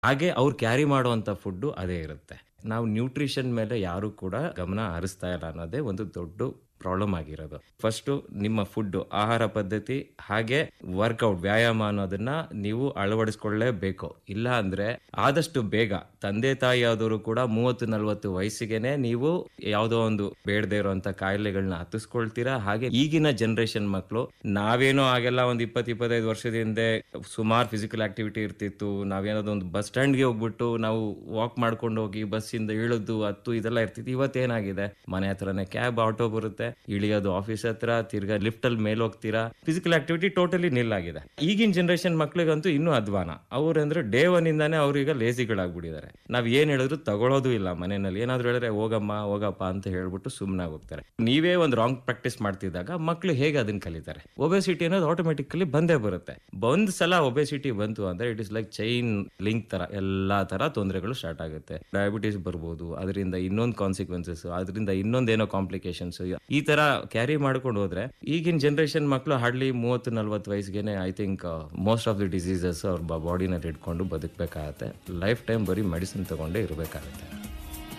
ಹಾಗೆ ಅವ್ರು ಕ್ಯಾರಿ ಮಾಡುವಂಥ ಫುಡ್ಡು ಅದೇ ಇರುತ್ತೆ ನಾವು ನ್ಯೂಟ್ರಿಷನ್ ಮೇಲೆ ಯಾರು ಕೂಡ ಗಮನ ಹರಿಸ್ತಾ ಇಲ್ಲ ಅನ್ನೋದೇ ಒಂದು ದೊಡ್ಡ ಪ್ರಾಬ್ಲಮ್ ಆಗಿರೋದು ಫಸ್ಟು ನಿಮ್ಮ ಫುಡ್ ಆಹಾರ ಪದ್ಧತಿ ಹಾಗೆ ವರ್ಕೌಟ್ ವ್ಯಾಯಾಮ ಅನ್ನೋದನ್ನ ನೀವು ಅಳವಡಿಸ್ಕೊಳ್ಳೇಬೇಕು ಇಲ್ಲ ಅಂದ್ರೆ ಆದಷ್ಟು ಬೇಗ ತಂದೆ ತಾಯಿ ಆದವರು ಕೂಡ ಮೂವತ್ತು ನಲ್ವತ್ತು ವಯಸ್ಸಿಗೆನೆ ನೀವು ಯಾವುದೋ ಒಂದು ಬೇಡದೇ ಇರುವಂತ ಕಾಯಿಲೆಗಳನ್ನ ಹತ್ತಿಸ್ಕೊಳ್ತೀರಾ ಹಾಗೆ ಈಗಿನ ಜನರೇಷನ್ ಮಕ್ಕಳು ನಾವೇನೋ ಆಗೆಲ್ಲ ಒಂದು ಇಪ್ಪತ್ತು ಇಪ್ಪತ್ತೈದು ವರ್ಷದ ಹಿಂದೆ ಸುಮಾರು ಫಿಸಿಕಲ್ ಆಕ್ಟಿವಿಟಿ ಇರ್ತಿತ್ತು ನಾವೇನಾದ್ರು ಒಂದು ಬಸ್ ಸ್ಟ್ಯಾಂಡ್ಗೆ ಹೋಗ್ಬಿಟ್ಟು ನಾವು ವಾಕ್ ಮಾಡ್ಕೊಂಡು ಹೋಗಿ ಬಸ್ಸಿಂದ ಇಳಿದು ಹತ್ತು ಇದೆಲ್ಲ ಇರ್ತಿತ್ತು ಇವತ್ತೇನಾಗಿದೆ ಮನೆ ಹತ್ರನೇ ಕ್ಯಾಬ್ ಆಟೋ ಬರುತ್ತೆ ಇಳಿಯೋದು ಆಫೀಸ್ ಹತ್ರ ತಿರ್ಗಾ ಲಿಫ್ಟ್ ಅಲ್ಲಿ ಮೇಲೆ ಹೋಗ್ತೀರಾ ಫಿಸಿಕಲ್ ಆಕ್ಟಿವಿಟಿ ಟೋಟಲಿ ನಿಲ್ಲಾಗಿದೆ ಈಗಿನ ಜನರೇಷನ್ ಮಕ್ಳಿಗಂತೂ ಇನ್ನೂ ಅಧ್ವಾನ ಅವ್ರಂದ್ರೆ ಡೇ ಒನ್ ಇಂದಾನೆ ಅವ್ರೀಗ ಲೇಸಿಗಳಾಗ್ಬಿಟ್ಟಿದ್ದಾರೆ ನಾವ್ ಏನ್ ಹೇಳಿದ್ರು ತಗೊಳ್ಳೋದು ಇಲ್ಲ ಮನೆಯಲ್ಲಿ ಏನಾದ್ರು ಹೇಳಿದ್ರೆ ಹೋಗಮ್ಮ ಹೋಗಪ್ಪ ಅಂತ ಹೇಳ್ಬಿಟ್ಟು ಸುಮ್ಮನೆ ಹೋಗ್ತಾರೆ ನೀವೇ ಒಂದು ರಾಂಗ್ ಪ್ರಾಕ್ಟೀಸ್ ಮಾಡ್ತಿದ್ದಾಗ ಮಕ್ಳು ಹೇಗೆ ಅದನ್ನ ಕಲಿತಾರೆ ಒಬೆಸಿಟಿ ಅನ್ನೋದು ಆಟೋಮೆಟಿಕಲಿ ಬಂದೇ ಬರುತ್ತೆ ಒಂದ್ ಸಲ ಒಬೆಸಿಟಿ ಬಂತು ಅಂದ್ರೆ it is like chain link ತರ ಎಲ್ಲಾ ತರ ತೊಂದರೆಗಳು ಸ್ಟಾರ್ಟ್ ಆಗುತ್ತೆ ಡಯಾಬಿಟಿಸ್ ಬರ್ಬೋದು ಅದರಿಂದ ಇನ್ನೊಂದು ಕಾನ್ಸಿಕ್ವೆನ್ಸಸ್ ಅದರಿಂದ ಇನ್ನೊಂದೇನೋ ಕಾಂಪ್ಲಿಕೇಶನ್ಸ್ ಈ ತರ ಕ್ಯಾರಿ ಮಾಡ್ಕೊಂಡು ಹೋದ್ರೆ ಈಗಿನ ಜನರೇಷನ್ ಮಕ್ಕಳು ಹಾರ್ಡ್ಲಿ ಮೂವತ್ತು ನಲ್ವತ್ತು ವಯಸ್ಸಿಗೆ I think most of the diseases ಅವ್ರ ಬಾಡಿನಲ್ಲಿ ಇಟ್ಕೊಂಡು ಬದುಕಬೇಕಾಗತ್ತೆ ಲೈಫ್ ಟೈಮ್ ಬರೀ ಮೆಡಿಸಿನ್ ತಗೊಂಡೇ ಇರಬೇಕಾಗತ್ತೆ